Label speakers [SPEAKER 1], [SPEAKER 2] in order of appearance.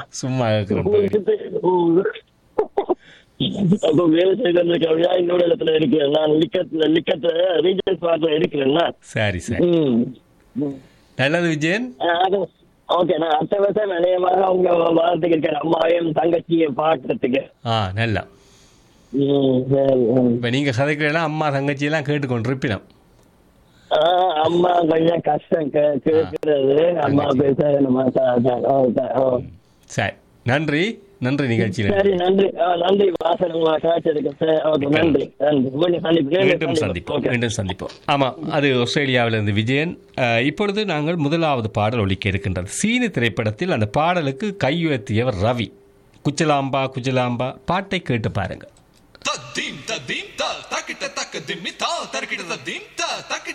[SPEAKER 1] சும்மா இருக்கிறேன்
[SPEAKER 2] அப்ப வேலை செய்த கவியா இன்னொரு இடத்துல இருக்கிறேன் நான் லிக்கத்துல லிக்கத்துல ரீஜன் பார்ட்ல இருக்கிறேன்னா
[SPEAKER 1] சரி சரி
[SPEAKER 2] ம் ம்.
[SPEAKER 1] நல்லது விஜயன்
[SPEAKER 2] ஆ, அது ஓகே நான் அடுத்த வருஷம் நிலையமாக அவங்க வாரத்துக்கு இருக்கிற அம்மாவையும் தங்கச்சியும் பார்க்கறதுக்கு
[SPEAKER 1] ஆ நல்லா
[SPEAKER 2] ம், சரி, ம்.
[SPEAKER 1] இப்போ நீங்கள் கதைக்கலாம் அம்மா தங்கச்சி எல்லாம் கேட்டுக்கொண்டிருப்பினோம்
[SPEAKER 2] ஆ, அம்மா கொஞ்சம் கஷ்டம் கே- கேட்கறது அம்மா பேச நம்ம த- த- ஓ, த- ஓ.
[SPEAKER 1] சரி நன்றி நன்றி நிகழ்ச்சியில்
[SPEAKER 2] சரி நன்றி ஆ, நன்றி வாசன் உங்களை காய்ச்சதுக்கு சரி, ஓகே நன்றி நன்றி மீண்டும் சந்திப்பு
[SPEAKER 1] மீண்டும் சந்திப்போம்
[SPEAKER 2] ஓகே
[SPEAKER 1] மீண்டும் சந்திப்போம் ஆமாம் அது ஆஸ்திரேலியாவிலிருந்து விஜயன் அஹ், இப்பொழுது நாங்கள் முதலாவது பாடல் ஒலிக்க இருக்கின்றது சீனி திரைப்படத்தில் அந்த பாடலுக்கு கையுயர்த்தியவர் ரவி குச்சலாம்பா குச்சலாம்பா பாட்டை கேட்டு பாருங்க
[SPEAKER 3] தத்தீம் தத்தீம் த தக்கிட்ட தக்க திம்மி தா தர்க்கிட்ட தத்தீம் த தக்கிட்ட